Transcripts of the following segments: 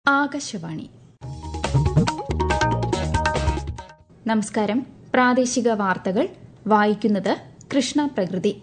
ആകാശവാണി നമസ്കാരം പ്രാദേശിക വാർത്തകൾ വായിക്കുന്നത് കൃഷ്ണ പ്രകൃതി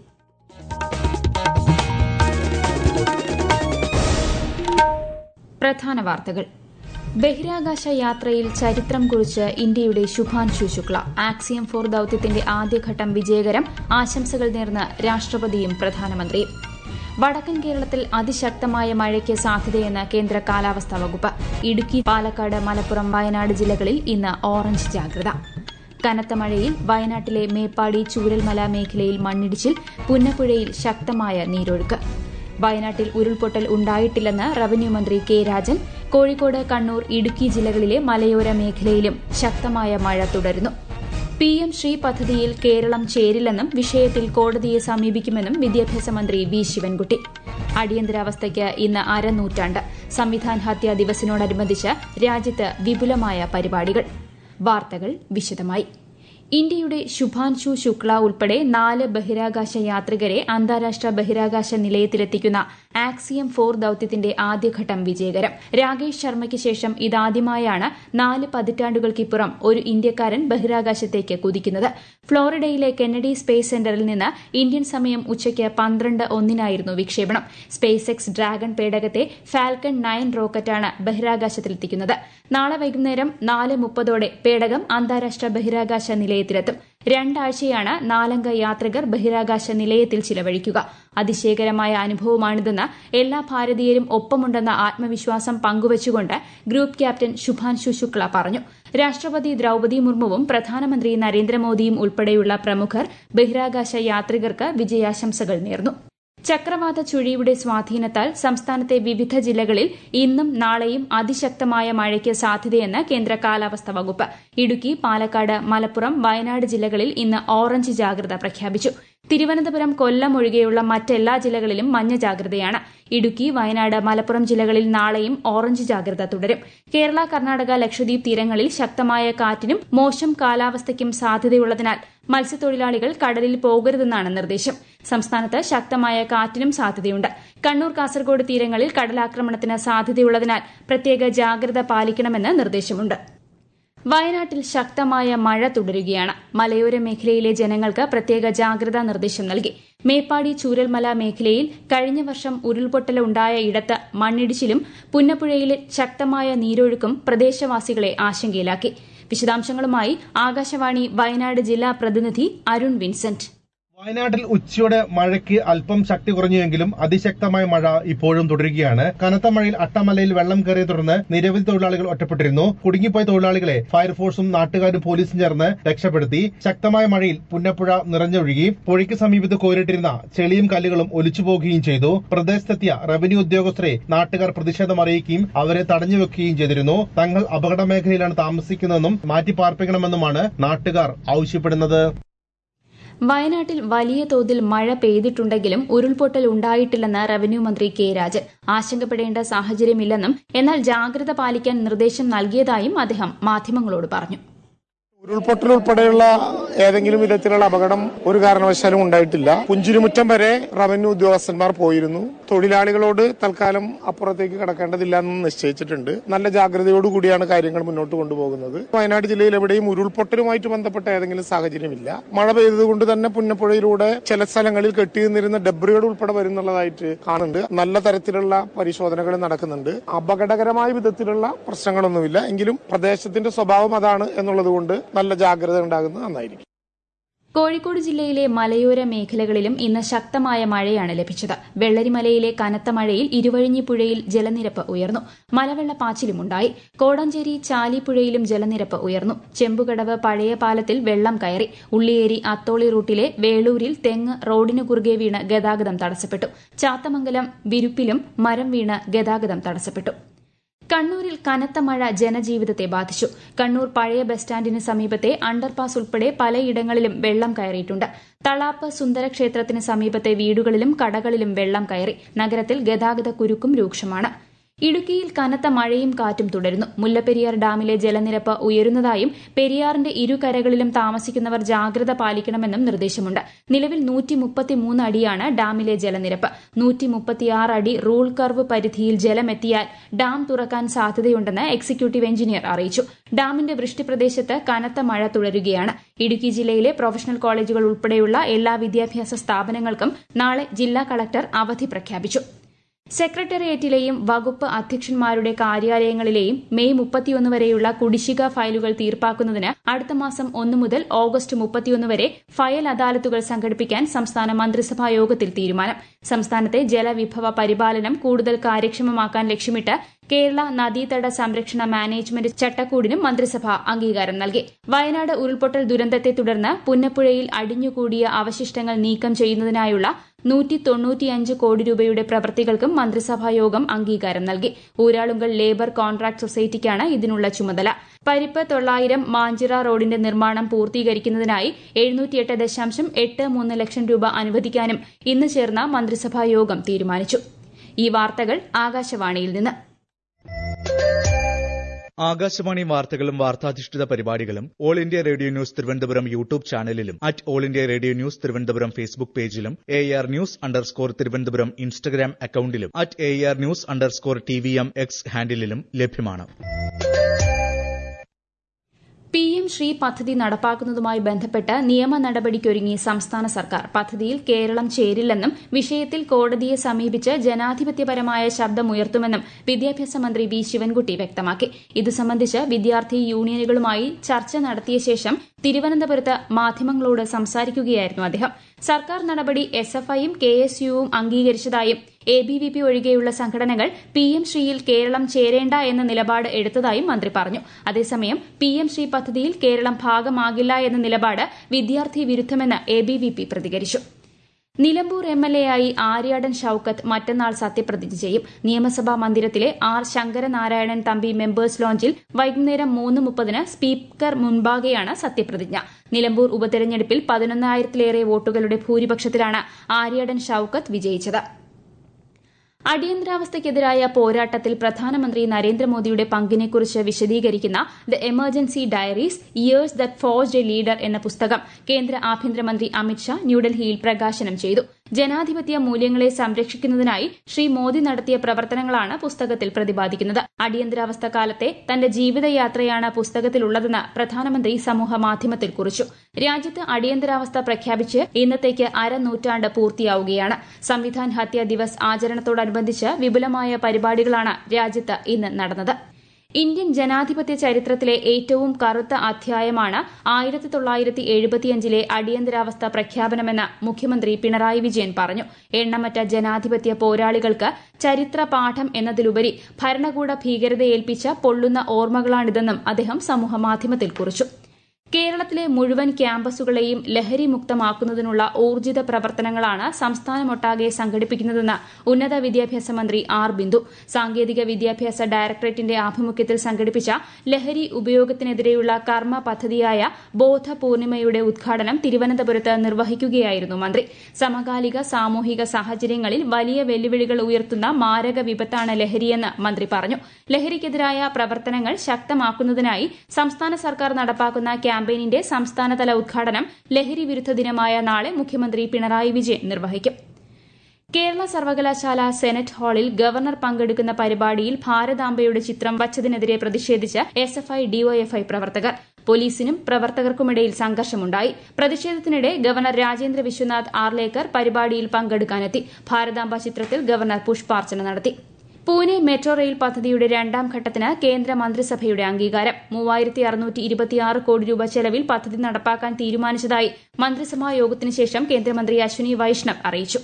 പ്രധാന വാർത്തകൾ ബഹിരാകാശ യാത്രയിൽ ചരിത്രം കുറിച്ച് ഇന്ത്യയുടെ ശുഭാൻശു ശുക്ല ആക്സിയം ഫോർ ദൌത്യത്തിന്റെ ആദ്യഘട്ടം വിജയകരം ആശംസകൾ നേർന്ന് രാഷ്ട്രപതിയും പ്രധാനമന്ത്രിയും വടക്കൻ കേരളത്തിൽ അതിശക്തമായ മഴയ്ക്ക് സാധ്യതയെന്ന് കേന്ദ്ര കാലാവസ്ഥാ വകുപ്പ് ഇടുക്കി പാലക്കാട് മലപ്പുറം വയനാട് ജില്ലകളിൽ ഇന്ന് ഓറഞ്ച് ജാഗ്രത കനത്ത മഴയിൽ വയനാട്ടിലെ മേപ്പാടി ചൂരൽമല മേഖലയിൽ മണ്ണിടിച്ചിൽ പുന്നപ്പുഴയിൽ ശക്തമായ നീരൊഴുക്ക് വയനാട്ടിൽ ഉരുൾപൊട്ടൽ ഉണ്ടായിട്ടില്ലെന്ന് റവന്യൂ മന്ത്രി കെ രാജൻ കോഴിക്കോട് കണ്ണൂർ ഇടുക്കി ജില്ലകളിലെ മലയോര മേഖലയിലും ശക്തമായ മഴ തുടരുന്നു പി എം ശ്രീ പദ്ധതിയിൽ കേരളം ചേരില്ലെന്നും വിഷയത്തിൽ കോടതിയെ സമീപിക്കുമെന്നും വിദ്യാഭ്യാസ മന്ത്രി വി ശിവൻകുട്ടി അടിയന്തരാവസ്ഥയ്ക്ക് ഇന്ന് അരനൂറ്റാണ്ട് സംവിധാൻ ഹത്യാ ദിവസിനോടനുബന്ധിച്ച് രാജ്യത്ത് വിപുലമായ പരിപാടികൾ വാർത്തകൾ വിശദമായി ഇന്ത്യയുടെ ശുഭാൻശു ശുക്ല ഉൾപ്പെടെ നാല് ബഹിരാകാശ യാത്രികരെ അന്താരാഷ്ട്ര ബഹിരാകാശ നിലയത്തിലെത്തിക്കുന്ന ആക്സിയം ഫോർ ദൌത്യത്തിന്റെ ആദ്യഘട്ടം വിജയകരം രാകേഷ് ശർമ്മയ്ക്ക് ശേഷം ഇതാദ്യമായാണ് നാല് പതിറ്റാണ്ടുകൾക്കിപ്പുറം ഒരു ഇന്ത്യക്കാരൻ ബഹിരാകാശത്തേക്ക് കുതിക്കുന്നത് ഫ്ളോറിഡയിലെ കെന്നഡി സ്പേസ് സെന്ററിൽ നിന്ന് ഇന്ത്യൻ സമയം ഉച്ചയ്ക്ക് പന്ത്രണ്ട് ഒന്നിനായിരുന്നു വിക്ഷേപണം സ്പേസ് എക്സ് ഡ്രാഗൺ പേടകത്തെ ഫാൽക്കൺ നയൻ റോക്കറ്റാണ് ബഹിരാകാശത്തിലെത്തിക്കുന്നത് നാളെ വൈകുന്നേരം നാല് മുപ്പതോടെ പേടകം അന്താരാഷ്ട്ര ബഹിരാകാശ നിലയത്തിലെത്തും രണ്ടാഴ്ചയാണ് നാലംഗ യാത്രികർ ബഹിരാകാശ നിലയത്തിൽ ചിലവഴിക്കുക അതിശയകരമായ അനുഭവമാണിതെന്ന് എല്ലാ ഭാരതീയരും ഒപ്പമുണ്ടെന്ന ആത്മവിശ്വാസം പങ്കുവച്ചുകൊണ്ട് ഗ്രൂപ്പ് ക്യാപ്റ്റൻ ശുഭാൻശു ശുക്ല പറഞ്ഞു രാഷ്ട്രപതി ദ്രൌപതി മുർമുവും പ്രധാനമന്ത്രി നരേന്ദ്രമോദിയും ഉൾപ്പെടെയുള്ള പ്രമുഖർ ബഹിരാകാശ യാത്രികർക്ക് വിജയാശംസകൾ നേർന്നു ചക്രവാത ചുഴിയുടെ സ്വാധീനത്താൽ സംസ്ഥാനത്തെ വിവിധ ജില്ലകളിൽ ഇന്നും നാളെയും അതിശക്തമായ മഴയ്ക്ക് സാധ്യതയെന്ന് കേന്ദ്ര കാലാവസ്ഥാ വകുപ്പ് ഇടുക്കി പാലക്കാട് മലപ്പുറം വയനാട് ജില്ലകളിൽ ഇന്ന് ഓറഞ്ച് ജാഗ്രത പ്രഖ്യാപിച്ചു തിരുവനന്തപുരം കൊല്ലം ഒഴികെയുള്ള മറ്റെല്ലാ ജില്ലകളിലും മഞ്ഞ ജാഗ്രതയാണ് ഇടുക്കി വയനാട് മലപ്പുറം ജില്ലകളിൽ നാളെയും ഓറഞ്ച് ജാഗ്രത തുടരും കേരള കർണാടക ലക്ഷദ്വീപ് തീരങ്ങളിൽ ശക്തമായ കാറ്റിനും മോശം കാലാവസ്ഥയ്ക്കും സാധ്യതയുള്ളതിനാൽ മത്സ്യത്തൊഴിലാളികൾ കടലിൽ പോകരുതെന്നാണ് നിർദ്ദേശം സംസ്ഥാനത്ത് ശക്തമായ കാറ്റിനും സാധ്യതയുണ്ട് കണ്ണൂർ കാസർഗോഡ് തീരങ്ങളിൽ കടലാക്രമണത്തിന് സാധ്യതയുള്ളതിനാൽ പ്രത്യേക ജാഗ്രത പാലിക്കണമെന്ന് നിർദ്ദേശമുണ്ട് വയനാട്ടിൽ ശക്തമായ മഴ തുടരുകയാണ് മലയോര മേഖലയിലെ ജനങ്ങൾക്ക് പ്രത്യേക ജാഗ്രതാ നിർദ്ദേശം നൽകി മേപ്പാടി ചൂരൽമല മേഖലയിൽ കഴിഞ്ഞ വർഷം ഉരുൾപൊട്ടലുണ്ടായ ഇടത്ത് മണ്ണിടിച്ചിലും പുന്നപ്പുഴയിലെ ശക്തമായ നീരൊഴുക്കും പ്രദേശവാസികളെ ആശങ്കയിലാക്കി വിശദാംശങ്ങളുമായി ആകാശവാണി വയനാട് ജില്ലാ പ്രതിനിധി അരുൺ വിൻസെന്റ് വയനാട്ടിൽ ഉച്ചയോടെ മഴയ്ക്ക് അല്പം ശക്തി കുറഞ്ഞുവെങ്കിലും അതിശക്തമായ മഴ ഇപ്പോഴും തുടരുകയാണ് കനത്ത മഴയിൽ അട്ടമലയിൽ വെള്ളം കയറിയ തുടർന്ന് നിരവധി തൊഴിലാളികൾ ഒറ്റപ്പെട്ടിരുന്നു കുടുങ്ങിപ്പോയ തൊഴിലാളികളെ ഫയർഫോഴ്സും നാട്ടുകാരും പോലീസും ചേർന്ന് രക്ഷപ്പെടുത്തി ശക്തമായ മഴയിൽ പുന്നപ്പുഴ നിറഞ്ഞൊഴുകി പുഴയ്ക്ക് സമീപത്ത് കോരിട്ടിരുന്ന ചെളിയും കല്ലുകളും ഒലിച്ചുപോകുകയും ചെയ്തു പ്രദേശത്തെത്തിയ റവന്യൂ ഉദ്യോഗസ്ഥരെ നാട്ടുകാർ പ്രതിഷേധം അറിയിക്കുകയും അവരെ തടഞ്ഞുവെക്കുകയും ചെയ്തിരുന്നു തങ്ങൾ അപകട മേഖലയിലാണ് താമസിക്കുന്നതെന്നും മാറ്റി പാർപ്പിക്കണമെന്നുമാണ് നാട്ടുകാർ ആവശ്യപ്പെടുന്നത് വയനാട്ടിൽ വലിയ തോതിൽ മഴ പെയ്തിട്ടുണ്ടെങ്കിലും ഉരുൾപൊട്ടൽ ഉണ്ടായിട്ടില്ലെന്ന് റവന്യൂ മന്ത്രി കെ രാജൻ ആശങ്കപ്പെടേണ്ട സാഹചര്യമില്ലെന്നും എന്നാൽ ജാഗ്രത പാലിക്കാൻ നിർദ്ദേശം നൽകിയതായും അദ്ദേഹം മാധ്യമങ്ങളോട് പറഞ്ഞു ഉരുൾപൊട്ടൽ ഉൾപ്പെടെയുള്ള ഏതെങ്കിലും വിധത്തിലുള്ള അപകടം ഒരു കാരണവശാലും ഉണ്ടായിട്ടില്ല പുഞ്ചിരിമുറ്റം വരെ റവന്യൂ ഉദ്യോഗസ്ഥന്മാർ പോയിരുന്നു തൊഴിലാളികളോട് തൽക്കാലം അപ്പുറത്തേക്ക് കടക്കേണ്ടതില്ല എന്ന് നിശ്ചയിച്ചിട്ടുണ്ട് നല്ല ജാഗ്രതയോടുകൂടിയാണ് കാര്യങ്ങൾ മുന്നോട്ട് കൊണ്ടുപോകുന്നത് വയനാട് ജില്ലയിൽ എവിടെയും ഉരുൾപൊട്ടലുമായിട്ട് ബന്ധപ്പെട്ട ഏതെങ്കിലും സാഹചര്യമില്ല മഴ പെയ്തതുകൊണ്ട് തന്നെ പുന്നപ്പുഴയിലൂടെ ചില സ്ഥലങ്ങളിൽ കെട്ടിനിന്നിരുന്ന ഡബ്രികൾ ഉൾപ്പെടെ വരുന്നുള്ളതായിട്ട് കാണുന്നുണ്ട് നല്ല തരത്തിലുള്ള പരിശോധനകൾ നടക്കുന്നുണ്ട് അപകടകരമായ വിധത്തിലുള്ള പ്രശ്നങ്ങളൊന്നുമില്ല എങ്കിലും പ്രദേശത്തിന്റെ സ്വഭാവം അതാണ് എന്നുള്ളതുകൊണ്ട് നല്ല ജാഗ്രത ഉണ്ടാകുന്നത് നന്നായിരിക്കും കോഴിക്കോട് ജില്ലയിലെ മലയോര മേഖലകളിലും ഇന്ന് ശക്തമായ മഴയാണ് ലഭിച്ചത് വെള്ളരിമലയിലെ കനത്ത മഴയിൽ ഇരുവഴിഞ്ഞിപ്പുഴയിൽ ജലനിരപ്പ് ഉയർന്നു മലവെള്ളപ്പാച്ചിലുമുണ്ടായി കോടഞ്ചേരി ചാലിപ്പുഴയിലും ജലനിരപ്പ് ഉയർന്നു ചെമ്പുകടവ് പഴയ പാലത്തിൽ വെള്ളം കയറി ഉള്ളിയേരി അത്തോളി റൂട്ടിലെ വേളൂരിൽ തെങ്ങ് റോഡിനു കുറുകെ വീണ് ഗതാഗതം തടസ്സപ്പെട്ടു ചാത്തമംഗലം വിരുപ്പിലും മരം വീണ് ഗതാഗതം തടസ്സപ്പെട്ടു കണ്ണൂരിൽ കനത്ത മഴ ജനജീവിതത്തെ ബാധിച്ചു കണ്ണൂർ പഴയ ബസ് സ്റ്റാൻഡിന് സമീപത്തെ അണ്ടർപാസ് ഉൾപ്പെടെ പലയിടങ്ങളിലും വെള്ളം കയറിയിട്ടുണ്ട് തളാപ്പ് സുന്ദര ക്ഷേത്രത്തിന് സമീപത്തെ വീടുകളിലും കടകളിലും വെള്ളം കയറി നഗരത്തിൽ ഗതാഗത കുരുക്കും രൂക്ഷമാണ് ഇടുക്കിയിൽ കനത്ത മഴയും കാറ്റും തുടരുന്നു മുല്ലപ്പെരിയാർ ഡാമിലെ ജലനിരപ്പ് ഉയരുന്നതായും പെരിയാറിന്റെ ഇരുകരകളിലും താമസിക്കുന്നവർ ജാഗ്രത പാലിക്കണമെന്നും നിർദ്ദേശമുണ്ട് നിലവിൽ നൂറ്റിമുപ്പത്തിമൂന്ന് അടിയാണ് ഡാമിലെ ജലനിരപ്പ് നൂറ്റിമുപ്പത്തിയാറ് അടി റൂൾ കർവ് പരിധിയിൽ ജലമെത്തിയാൽ ഡാം തുറക്കാൻ സാധ്യതയുണ്ടെന്ന് എക്സിക്യൂട്ടീവ് എഞ്ചിനീയർ അറിയിച്ചു ഡാമിന്റെ വൃഷ്ടിപ്രദേശത്ത് കനത്ത മഴ തുടരുകയാണ് ഇടുക്കി ജില്ലയിലെ പ്രൊഫഷണൽ കോളേജുകൾ ഉൾപ്പെടെയുള്ള എല്ലാ വിദ്യാഭ്യാസ സ്ഥാപനങ്ങൾക്കും നാളെ ജില്ലാ കളക്ടർ അവധി പ്രഖ്യാപിച്ചു സെക്രട്ടേറിയറ്റിലെയും വകുപ്പ് അധ്യക്ഷന്മാരുടെ കാര്യാലയങ്ങളിലെയും മെയ് മുപ്പത്തിയൊന്ന് വരെയുള്ള കുടിശ്ശിക ഫയലുകൾ തീർപ്പാക്കുന്നതിന് അടുത്ത മാസം ഒന്ന് മുതൽ ഓഗസ്റ്റ് മുപ്പത്തിയൊന്ന് വരെ ഫയൽ അദാലത്തുകൾ സംഘടിപ്പിക്കാൻ സംസ്ഥാന മന്ത്രിസഭാ യോഗത്തിൽ തീരുമാനം സംസ്ഥാനത്തെ ജലവിഭവ പരിപാലനം കൂടുതൽ കാര്യക്ഷമമാക്കാൻ ലക്ഷ്യമിട്ട് കേരള നദീതട സംരക്ഷണ മാനേജ്മെന്റ് ചട്ടക്കൂടിനും മന്ത്രിസഭ അംഗീകാരം നൽകി വയനാട് ഉരുൾപൊട്ടൽ ദുരന്തത്തെ തുടർന്ന് പുന്നപ്പുഴയിൽ അടിഞ്ഞുകൂടിയ അവശിഷ്ടങ്ങൾ നീക്കം ചെയ്യുന്നതിനായുള്ള നൂറ്റി തൊണ്ണൂറ്റിയഞ്ച് കോടി രൂപയുടെ പ്രവൃത്തികൾക്കും മന്ത്രിസഭാ യോഗം അംഗീകാരം നൽകി ഊരാളുങ്കൽ ലേബർ കോൺട്രാക്ട് സൊസൈറ്റിക്കാണ് ഇതിനുള്ള ചുമതല പരിപ്പ് തൊള്ളായിരം മാഞ്ചിറ റോഡിന്റെ നിർമ്മാണം പൂർത്തീകരിക്കുന്നതിനായി എഴുന്നൂറ്റിയെട്ട് ദശാംശം എട്ട് മൂന്ന് ലക്ഷം രൂപ അനുവദിക്കാനും ഇന്ന് ചേർന്ന മന്ത്രിസഭാ യോഗം തീരുമാനിച്ചു ഈ വാർത്തകൾ ആകാശവാണിയിൽ നിന്ന് ആകാശവാണി വാർത്തകളും വാർത്താധിഷ്ഠിത പരിപാടികളും all India radio news Thiruvananthapuram YouTube ചാനലിലും at all India radio news Thiruvananthapuram Facebook പേജിലും A R news underscore Thiruvananthapuram Instagram അക്കൌണ്ടിലും at A R news underscore T V M X ഹാൻഡിലും ലഭ്യമാണ് പി എം ശ്രീ പദ്ധതി നടപ്പാക്കുന്നതുമായി ബന്ധപ്പെട്ട് നിയമ നടപടിക്കൊരുങ്ങി സംസ്ഥാന സർക്കാർ പദ്ധതിയിൽ കേരളം ചേരില്ലെന്നും വിഷയത്തിൽ കോടതിയെ സമീപിച്ച് ജനാധിപത്യപരമായ ശബ്ദമുയർത്തുമെന്നും വിദ്യാഭ്യാസ മന്ത്രി വി ശിവൻകുട്ടി വ്യക്തമാക്കി ഇതു സംബന്ധിച്ച് വിദ്യാർത്ഥി യൂണിയനുകളുമായി ചർച്ച നടത്തിയ ശേഷം തിരുവനന്തപുരത്ത് മാധ്യമങ്ങളോട് സംസാരിക്കുകയായിരുന്നു അദ്ദേഹം സർക്കാർ നടപടി എസ് എഫ് ഐയും കെ എസ് യുവും അംഗീകരിച്ചതായും എ ബി വി പി ഒഴികെയുള്ള സംഘടനകൾ പി എം ശ്രീയിൽ കേരളം ചേരേണ്ട എന്ന നിലപാട് എടുത്തതായും മന്ത്രി പറഞ്ഞു അതേസമയം പി എം ശ്രീ പദ്ധതിയിൽ കേരളം ഭാഗമാകില്ല എന്ന നിലപാട് വിദ്യാർത്ഥി വിരുദ്ധമെന്ന് എ ബി വി പി പ്രതികരിച്ചു നിലമ്പൂർ എം എൽ എ ആയി ആര്യാടൻ ഷൌക്കത്ത് മറ്റന്നാൾ സത്യപ്രതിജ്ഞ ചെയ്യും നിയമസഭാ മന്ദിരത്തിലെ ആർ ശങ്കരനാരായണൻ തമ്പി മെമ്പേഴ്സ് ലോഞ്ചിൽ വൈകുന്നേരം മൂന്ന് മുപ്പതിന് സ്പീക്കർ മുൻപാകെയാണ് സത്യപ്രതിജ്ഞ നിലമ്പൂർ ഉപതെരഞ്ഞെടുപ്പിൽ പതിനൊന്നായിരത്തിലേറെ വോട്ടുകളുടെ ഭൂരിപക്ഷത്തിലാണ് ആര്യാടൻ ഷൌക്കത്ത് വിജയിച്ചത് അടിയന്തരാവസ്ഥയ്ക്കെതിരായ പോരാട്ടത്തിൽ പ്രധാനമന്ത്രി നരേന്ദ്രമോദിയുടെ പങ്കിനെക്കുറിച്ച് വിശദീകരിക്കുന്ന the emergency diaries years that forced a leader എന്ന പുസ്തകം കേന്ദ്ര ആഭ്യന്തരമന്ത്രി അമിത്ഷാ ന്യൂഡൽഹിയിൽ പ്രകാശനം ചെയ്തു ജനാധിപത്യ മൂല്യങ്ങളെ സംരക്ഷിക്കുന്നതിനായി ശ്രീ മോദി നടത്തിയ പ്രവർത്തനങ്ങളാണ് പുസ്തകത്തിൽ പ്രതിപാദിക്കുന്നത് അടിയന്തരാവസ്ഥ കാലത്തെ തന്റെ ജീവിതയാത്രയാണ് പുസ്തകത്തിലുള്ളതെന്ന് പ്രധാനമന്ത്രി സമൂഹമാധ്യമത്തിൽ കുറിച്ചു രാജ്യത്ത് അടിയന്തരാവസ്ഥ പ്രഖ്യാപിച്ച് ഇന്നത്തേക്ക് അരനൂറ്റാണ്ട് പൂർത്തിയാവുകയാണ് സംവിധാൻ ഹത്യ ദിവസ് ആചരണത്തോടനുബന്ധിച്ച് വിപുലമായ പരിപാടികളാണ് രാജ്യത്ത് ഇന്ന് നടന്നത് ഇന്ത്യൻ ജനാധിപത്യ ചരിത്രത്തിലെ ഏറ്റവും കറുത്ത അധ്യായമാണ് ആയിരത്തി തൊള്ളായിരത്തി എഴുപത്തിയഞ്ചിലെ അടിയന്തരാവസ്ഥ പ്രഖ്യാപനമെന്ന് മുഖ്യമന്ത്രി പിണറായി വിജയൻ പറഞ്ഞു എണ്ണമറ്റ ജനാധിപത്യ പോരാളികൾക്ക് ചരിത്ര പാഠം എന്നതിലുപരി ഭരണകൂട ഭീകരതയേൽപ്പിച്ച പൊള്ളുന്ന ഓർമ്മകളാണിതെന്നും അദ്ദേഹം സമൂഹമാധ്യമത്തിൽ കുറിച്ചു കേരളത്തിലെ മുഴുവൻ ക്യാമ്പസുകളെയും ലഹരി മുക്തമാക്കുന്നതിനുള്ള ഊർജിത പ്രവർത്തനങ്ങളാണ് സംസ്ഥാനമൊട്ടാകെ സംഘടിപ്പിക്കുന്നതെന്ന് ഉന്നത വിദ്യാഭ്യാസ മന്ത്രി ആർ ബിന്ദു സാങ്കേതിക വിദ്യാഭ്യാസ ഡയറക്ടറേറ്റിന്റെ ആഭിമുഖ്യത്തിൽ സംഘടിപ്പിച്ച ലഹരി ഉപയോഗത്തിനെതിരെയുള്ള കർമ്മ പദ്ധതിയായ ബോധ പൂർണിമയുടെ ഉദ്ഘാടനം തിരുവനന്തപുരത്ത് നിർവഹിക്കുകയായിരുന്നു മന്ത്രി സമകാലിക സാമൂഹിക സാഹചര്യങ്ങളിൽ വലിയ വെല്ലുവിളികൾ ഉയർത്തുന്ന മാരക വിപത്താണ് ലഹരിയെന്ന് മന്ത്രി പറഞ്ഞു ലഹരിക്കെതിരായ പ്രവർത്തനങ്ങൾ ശക്തമാക്കുന്നതിനായി സംസ്ഥാന സർക്കാർ നടപ്പാക്കുന്ന ക്യാമ്പയിനിന്റെ സംസ്ഥാനതല ഉദ്ഘാടനം ലഹരി വിരുദ്ധ ദിനമായ നാളെ മുഖ്യമന്ത്രി പിണറായി വിജയൻ നിർവഹിക്കും കേരള സർവകലാശാല സെനറ്റ് ഹാളിൽ ഗവർണർ പങ്കെടുക്കുന്ന പരിപാടിയിൽ ഭാരതാംബയുടെ ചിത്രം വച്ചതിനെതിരെ പ്രതിഷേധിച്ച് എസ് എഫ് ഐ ഡിവൈഎഫ്ഐ പ്രവർത്തകർ പോലീസിനും പ്രവർത്തകർക്കുമിടയിൽ സംഘർഷമുണ്ടായി പ്രതിഷേധത്തിനിടെ ഗവർണർ രാജേന്ദ്ര വിശ്വനാഥ് ആർലേക്കർ പരിപാടിയിൽ പങ്കെടുക്കാനെത്തി ഭാരതാംബ ചിത്രത്തിൽ ഗവർണർ പുഷ്പാർച്ചന നടത്തി പൂനെ മെട്രോ റെയിൽ പദ്ധതിയുടെ രണ്ടാം ഘട്ടത്തിന് കേന്ദ്ര മന്ത്രിസഭയുടെ അംഗീകാരം മൂവായിരത്തി അറുന്നൂറ്റി ഇരുപത്തിയാറ് കോടി രൂപ ചെലവിൽ പദ്ധതി നടപ്പാക്കാൻ തീരുമാനിച്ചതായി മന്ത്രിസഭാ യോഗത്തിന് ശേഷം കേന്ദ്രമന്ത്രി അശ്വിനി വൈഷ്ണവ് അറിയിച്ചു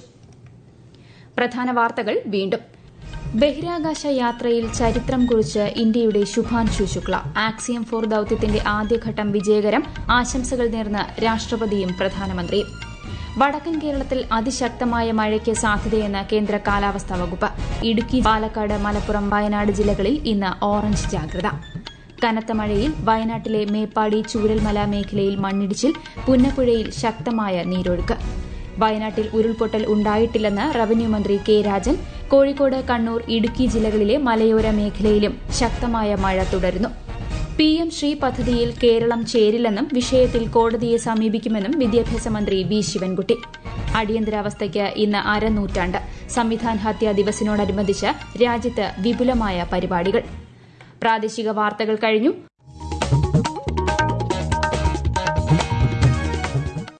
പ്രധാന വാർത്തകൾ വീണ്ടും ബഹിരാകാശ യാത്രയിൽ ചരിത്രം കുറിച്ച് ഇന്ത്യയുടെ ശുഭാൻഷു ശുക്ല ആക്സിയം ഫോർ ദൌത്യത്തിന്റെ ആദ്യഘട്ടം വിജയകരം ആശംസകൾ നേർന്ന് രാഷ്ട്രപതിയും പ്രധാനമന്ത്രിയും വടക്കൻ കേരളത്തിൽ അതിശക്തമായ മഴയ്ക്ക് സാധ്യതയെന്ന് കേന്ദ്ര കാലാവസ്ഥാ വകുപ്പ് ഇടുക്കി പാലക്കാട് മലപ്പുറം വയനാട് ജില്ലകളിൽ ഇന്ന് ഓറഞ്ച് ജാഗ്രത കനത്ത മഴയിൽ വയനാട്ടിലെ മേപ്പാടി ചൂരൽമല മേഖലയിൽ മണ്ണിടിച്ചിൽ പുന്നപ്പുഴയിൽ ശക്തമായ നീരൊഴുക്ക് വയനാട്ടിൽ ഉരുൾപൊട്ടൽ ഉണ്ടായിട്ടില്ലെന്ന് റവന്യൂ മന്ത്രി കെ രാജൻ കോഴിക്കോട് കണ്ണൂർ ഇടുക്കി ജില്ലകളിലെ മലയോര മേഖലയിലും ശക്തമായ മഴ തുടരുന്നു പി എം ശ്രീ പദ്ധതിയിൽ കേരളം ചേരില്ലെന്നും വിഷയത്തിൽ കോടതിയെ സമീപിക്കുമെന്നും വിദ്യാഭ്യാസ മന്ത്രി വി ശിവൻകുട്ടി അടിയന്തരാവസ്ഥയ്ക്ക് ഇന്ന് അരനൂറ്റാണ്ട് സംവിധാൻ ഹത്യാ ദിവസിനോടനുബന്ധിച്ച് രാജ്യത്ത് വിപുലമായ പരിപാടികൾ പ്രാദേശിക വാർത്തകൾ കഴിഞ്ഞു